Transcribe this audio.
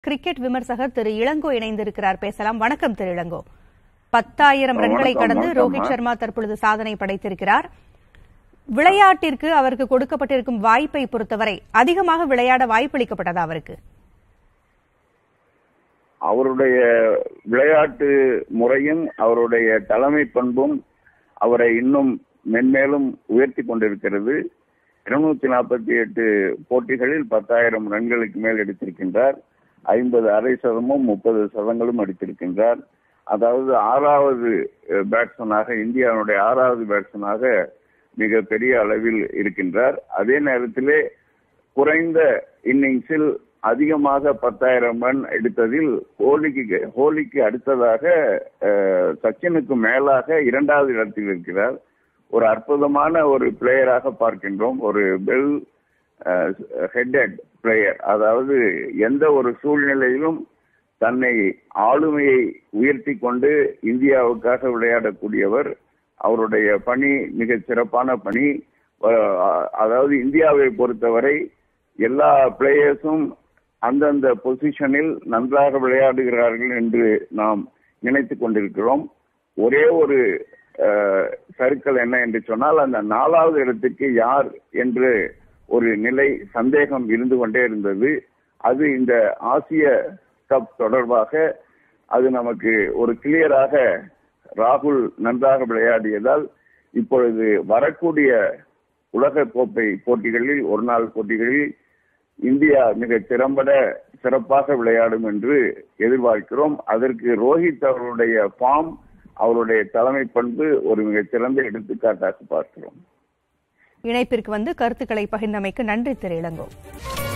Cricket விமர்சகர் திரு இளங்கோ இணைந்திருக்கிறார் பேசலாம் வணக்கம் திரு இளங்கோ பத்தாயிரம் ரன்களை வணக்கம், கடந்து வணக்கம், ரோஹித் அம்மா. சர்மா தற்பொழுது சாதனை படைத்திருக்கிறார் விளையாட்டிற்கு அவருக்கு கொடுக்கப்பட்டிருக்கும் வாய்ப்பை பொறுத்தவரை அதிகமாக விளையாட வாய்ப்பளிக்கப்பட்டதா அவருக்கு அவருடைய விளையாட்டு முறையும் அவருடைய தலைமை பண்பும் அவரை இன்னும் மென்மேலும் உயர்த்தி கொண்டிருக்கிறது இருநூத்தி நாற்பத்தி எட்டு போட்டிகளில் பத்தாயிரம் ரன்களுக்கு மேல் எடுத்திருக்கின்றார் ஐம்பது அரை சதமும் முப்பது சதங்களும் அடித்திருக்கின்றார் அதாவது ஆறாவது பேட்ஸ்மேனாக இந்தியாவுடைய ஆறாவது பேட்ஸ்மேனாக மிக பெரிய அளவில் இருக்கின்றார் அதே நேரத்திலே குறைந்த இன்னிங்ஸில் அதிகமாக பத்தாயிரம் ரன் எடுத்ததில் கோலிக்கு கோலிக்கு அடுத்ததாக அஹ், சச்சினுக்கு மேலாக இரண்டாவது இடத்தில் இருக்கிறார் ஒரு அற்புதமான ஒரு பிளேயராக பார்க்கின்றோம் ஒரு பெல் ஹெட்டட் பிளேயர் அதாவது எந்த ஒரு சூழ்நிலையிலும் தன்னை ஆளுமையை உயர்த்தி கொண்டு இந்தியாவுக்காக விளையாடக்கூடியவர் அவருடைய பணி மிக சிறப்பான பணி அஹ், அதாவது இந்தியாவை பொறுத்தவரை எல்லா பிளேயர்ஸும் அந்தந்த பொசிஷனில் நன்றாக விளையாடுகிறார்கள் என்று நாம் நினைத்துக் கொண்டிருக்கிறோம் ஒரே ஒரு சர்க்கிள் என்ன என்று சொன்னால் அந்த நாலாவது இடத்துக்கு யார் என்று ஒரு நிலை சந்தேகம் இருந்து கொண்டே இருந்தது அது இந்த ஆசிய கப் தொடர்பாக அது நமக்கு ஒரு கிளியராக ராகுல் நன்றாக விளையாடியதால் இப்பொழுது வரக்கூடிய உலக கோப்பை போட்டிகளில் ஒரு நாள் போட்டிகளில் இந்தியா மிக திறம்பட சிறப்பாக விளையாடும் என்று எதிர்பார்க்கிறோம் அதற்கு ரோஹித் அவருடைய ஃபார்ம் அவருடைய தலைமை பண்பு ஒரு மிக சிறந்த எடுத்துக்காட்டாக பார்க்கிறோம் இணைப்பிற்கு வந்து கருத்துக்களை பகிர்ந்தமைக்கு நன்றி திரு இளங்கோ